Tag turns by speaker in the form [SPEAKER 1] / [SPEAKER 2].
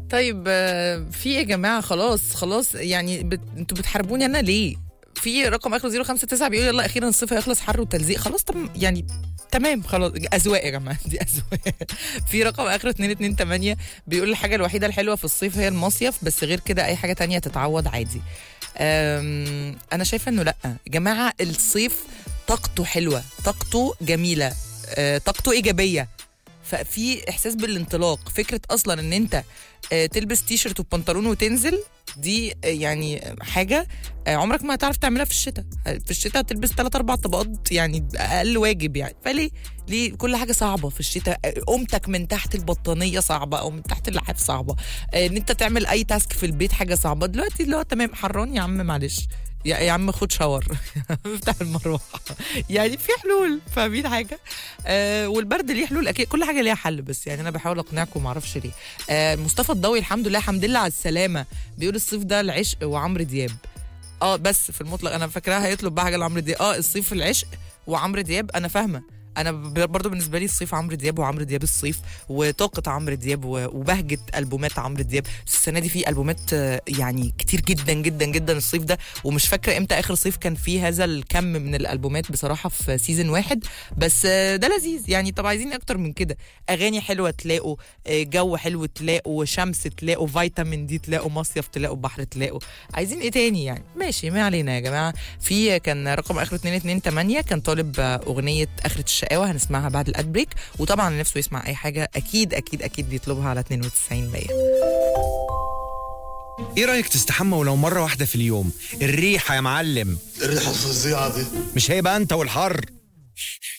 [SPEAKER 1] طيب آه، في إيه يا جماعه خلاص خلاص يعني بت... انتوا بتحاربوني انا ليه؟ في رقم اخره 059 بيقول يلا اخيرا الصيف هيخلص حر وتلزيق خلاص طب يعني تمام خلاص اذواق يا جماعه دي اذواق في رقم اخره 228 بيقول الحاجه الوحيده الحلوه في الصيف هي المصيف بس غير كده اي حاجه تانية تتعوض عادي أم، انا شايفه انه لا يا جماعه الصيف طاقته حلوه طاقته جميله أه، طاقته ايجابيه ففي احساس بالانطلاق فكره اصلا ان انت آه، تلبس تي شيرت وبنطلون وتنزل دي آه، يعني حاجه آه، عمرك ما هتعرف تعملها في الشتاء في الشتاء هتلبس ثلاث اربع طبقات يعني اقل واجب يعني فليه ليه كل حاجه صعبه في الشتاء آه، قومتك من تحت البطانيه صعبه او من تحت اللحاف صعبه آه، ان انت تعمل اي تاسك في البيت حاجه صعبه دلوقتي اللي هو تمام حران يا عم معلش يا يا عم خد شاور افتح المروحه يعني في حلول فاهمين حاجه آه والبرد ليه حلول اكيد كل حاجه ليها حل بس يعني انا بحاول اقنعكم معرفش ليه آه مصطفى الضوي الحمد لله الحمد لله على السلامه بيقول الصيف ده العشق وعمرو دياب اه بس في المطلق انا فاكراها هيطلب بقى حاجه لعمرو دياب اه الصيف العشق وعمرو دياب انا فاهمه انا ب- برضو بالنسبه لي الصيف عمرو دياب وعمرو دياب الصيف وطاقه عمرو دياب و- وبهجه البومات عمرو دياب بس السنه دي في البومات آه، يعني كتير جدا جدا جدا الصيف ده ومش فاكره امتى اخر صيف كان فيه هذا الكم من الالبومات بصراحه في سيزون واحد بس آه، ده لذيذ يعني طب عايزين اكتر من كده اغاني حلوه تلاقوا آه، جو حلو تلاقوا شمس تلاقوا فيتامين دي تلاقوا مصيف تلاقوا بحر تلاقوا عايزين ايه تاني يعني ماشي ما علينا يا جماعه في كان رقم اخره 228 كان طالب آه، اغنيه اخره الشقاوه هنسمعها بعد الاد بريك وطبعا اللي نفسه يسمع اي حاجه اكيد اكيد اكيد بيطلبها على 92 100
[SPEAKER 2] ايه رايك تستحمى ولو مره واحده في اليوم الريحه يا معلم
[SPEAKER 3] الريحة الفظيعة دي
[SPEAKER 2] مش هيبقى انت والحر